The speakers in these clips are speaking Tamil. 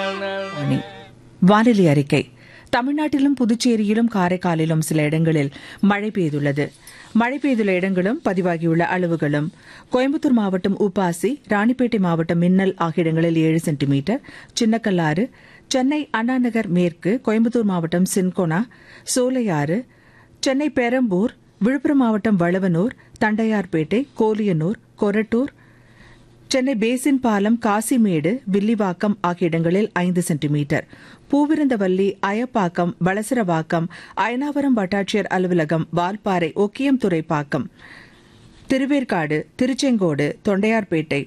மணி. வானிலை அறிக்கை தமிழ்நாட்டிலும் புதுச்சேரியிலும் காரைக்காலிலும் சில இடங்களில் மழை பெய்துள்ளது மழை பெய்துள்ள இடங்களும் பதிவாகியுள்ள அளவுகளும் கோயம்புத்தூர் மாவட்டம் உப்பாசி ராணிப்பேட்டை மாவட்டம் மின்னல் ஆகிய இடங்களில் ஏழு சென்டிமீட்டர் சின்னக்கல்லாறு சென்னை அண்ணாநகர் மேற்கு கோயம்புத்தூர் மாவட்டம் சின்கோனா சோலையாறு சென்னை பெரம்பூர் விழுப்புரம் மாவட்டம் வளவனூர் தண்டையார்பேட்டை கோலியனூர் கொரட்டூர் சென்னை பேசின் பாலம் காசிமேடு வில்லிவாக்கம் ஆகிய இடங்களில் ஐந்து சென்டிமீட்டர் பூவிருந்தவல்லி அயப்பாக்கம் வளசரவாக்கம் அயனாவரம் வட்டாட்சியர் அலுவலகம் வால்பாறை ஒக்கியம் துறைப்பாக்கம் திருவேற்காடு திருச்செங்கோடு தொண்டையார்பேட்டை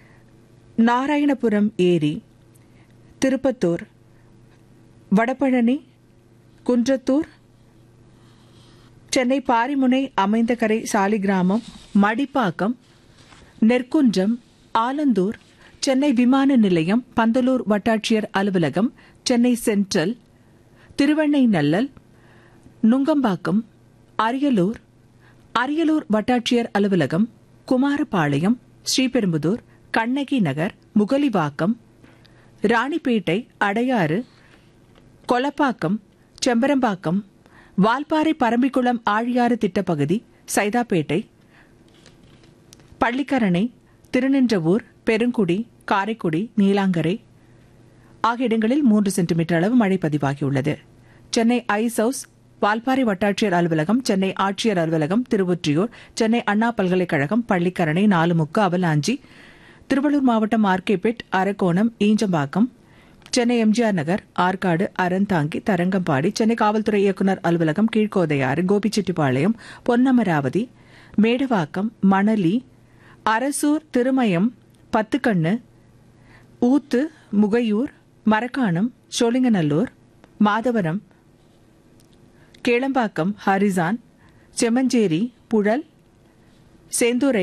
நாராயணபுரம் ஏரி திருப்பத்தூர் வடபழனி குன்றத்தூர் சென்னை பாரிமுனை அமைந்தகரை சாலிகிராமம் மடிப்பாக்கம் நெற்குன்றம் ஆலந்தூர் சென்னை விமான நிலையம் பந்தலூர் வட்டாட்சியர் அலுவலகம் சென்னை சென்ட்ரல் திருவெண்ணைநல்லல் நுங்கம்பாக்கம் அரியலூர் அரியலூர் வட்டாட்சியர் அலுவலகம் குமாரபாளையம் ஸ்ரீபெரும்புதூர் கண்ணகி நகர் முகலிவாக்கம் ராணிப்பேட்டை அடையாறு கொலப்பாக்கம் செம்பரம்பாக்கம் வால்பாறை பரம்பிக்குளம் ஆழியாறு திட்டப்பகுதி சைதாப்பேட்டை பள்ளிக்கரணை திருநின்றவூர் பெருங்குடி காரைக்குடி நீலாங்கரை ஆகிய இடங்களில் மூன்று சென்டிமீட்டர் அளவு மழை பதிவாகியுள்ளது சென்னை ஐஸ் ஹவுஸ் வால்பாறை வட்டாட்சியர் அலுவலகம் சென்னை ஆட்சியர் அலுவலகம் திருவொற்றியூர் சென்னை அண்ணா பல்கலைக்கழகம் பள்ளிக்கரணை நாலுமுக்கு அவலாஞ்சி திருவள்ளூர் மாவட்டம் ஆர்கேபேட் அரக்கோணம் ஈஞ்சம்பாக்கம் சென்னை எம்ஜிஆர் நகர் ஆற்காடு அறந்தாங்கி தரங்கம்பாடி சென்னை காவல்துறை இயக்குநர் அலுவலகம் கீழ்கோதையாறு கோபிச்செட்டிப்பாளையம் பொன்னமராவதி மேடவாக்கம் மணலி அரசூர் திருமயம் பத்துக்கண்ணு ஊத்து முகையூர் மரக்காணம் சோழிங்கநல்லூர் மாதவரம் கேளம்பாக்கம் ஹரிசான் செம்மஞ்சேரி புழல் செந்துறை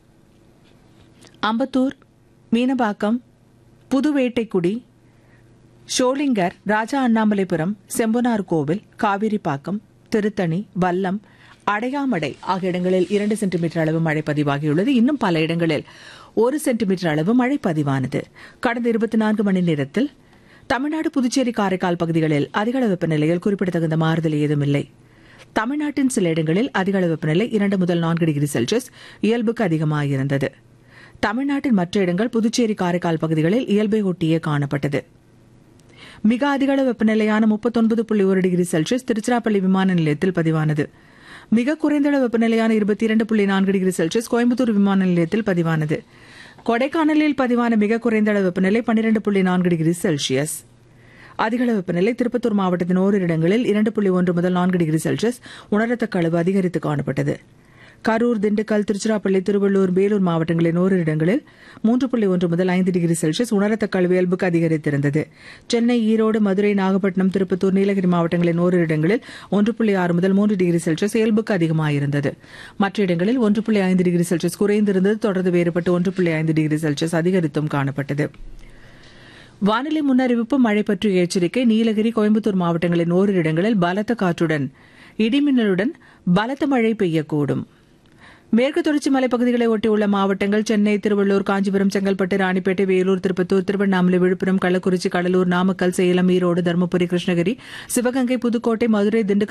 அம்பத்தூர் மீனபாக்கம் புதுவேட்டைக்குடி ஷோலிங்கர் ராஜா அண்ணாமலைபுரம் செம்பனார் கோவில் காவிரிப்பாக்கம் திருத்தணி வல்லம் அடையாமடை ஆகிய இடங்களில் இரண்டு சென்டிமீட்டர் அளவு மழை பதிவாகியுள்ளது இன்னும் பல இடங்களில் ஒரு சென்டிமீட்டர் அளவு மழை பதிவானது கடந்த இருபத்தி நான்கு மணி நேரத்தில் தமிழ்நாடு புதுச்சேரி காரைக்கால் பகுதிகளில் அதிகளவு வெப்பநிலையில் குறிப்பிடத்தகுந்த மாறுதல் ஏதுமில்லை தமிழ்நாட்டின் சில இடங்களில் அதிகளவு வெப்பநிலை இரண்டு முதல் நான்கு டிகிரி செல்சியஸ் இயல்புக்கு அதிகமாக இருந்தது தமிழ்நாட்டின் மற்ற இடங்கள் புதுச்சேரி காரைக்கால் பகுதிகளில் இயல்பை ஒட்டியே காணப்பட்டது மிக அதிகளவு வெப்பநிலையான முப்பத்தொன்பது புள்ளி ஒரு டிகிரி செல்சியஸ் திருச்சிராப்பள்ளி விமான நிலையத்தில் பதிவானது மிக குறைந்த அளவு வெப்பநிலையான இருபத்தி இரண்டு புள்ளி நான்கு டிகிரி செல்சியஸ் கோயம்புத்தூர் விமான நிலையத்தில் பதிவானது கொடைக்கானலில் பதிவான மிக குறைந்த அளவு வெப்பநிலை பன்னிரண்டு புள்ளி நான்கு டிகிரி செல்சியஸ் அதிகளவு வெப்பநிலை திருப்பத்தூர் மாவட்டத்தின் ஓரிரு இடங்களில் இரண்டு புள்ளி ஒன்று முதல் நான்கு டிகிரி செல்சியஸ் உணரத்தக்க அளவு அதிகரித்து காணப்பட்டது கரூர் திண்டுக்கல் திருச்சிராப்பள்ளி திருவள்ளூர் வேலூர் மாவட்டங்களின் ஓரிரு இடங்களில் மூன்று புள்ளி ஒன்று முதல் ஐந்து டிகிரி செல்சியஸ் உணரத்தக்க அளவு இயல்புக்கு அதிகரித்திருந்தது சென்னை ஈரோடு மதுரை நாகப்பட்டினம் திருப்பத்தூர் நீலகிரி மாவட்டங்களின் ஓரிரு இடங்களில் ஒன்று புள்ளி ஆறு முதல் மூன்று டிகிரி செல்சியஸ் இயல்புக்கு அதிகமாயிருந்தது மற்ற இடங்களில் ஒன்று புள்ளி ஐந்து டிகிரி செல்சியஸ் குறைந்திருந்தது தொடர்ந்து வேறுபட்டு ஒன்று புள்ளி ஐந்து டிகிரி செல்சியஸ் அதிகரித்தும் காணப்பட்டது வானிலை முன்னறிவிப்பு மழை பற்றிய எச்சரிக்கை நீலகிரி கோயம்புத்தூர் மாவட்டங்களின் ஓரிரு இடங்களில் பலத்த காற்றுடன் இடிமின்னலுடன் பலத்த மழை பெய்யக்கூடும் மேற்கு தொடர்ச்சி மலைப்பகுதிகளை ஒட்டியுள்ள மாவட்டங்கள் சென்னை திருவள்ளூர் காஞ்சிபுரம் செங்கல்பட்டு ராணிப்பேட்டை வேலூர் திருப்பத்தூர் திருவண்ணாமலை விழுப்புரம் கள்ளக்குறிச்சி கடலூர் நாமக்கல் சேலம் ஈரோடு தருமபுரி கிருஷ்ணகிரி சிவகங்கை புதுக்கோட்டை மதுரை திண்டுக்கல்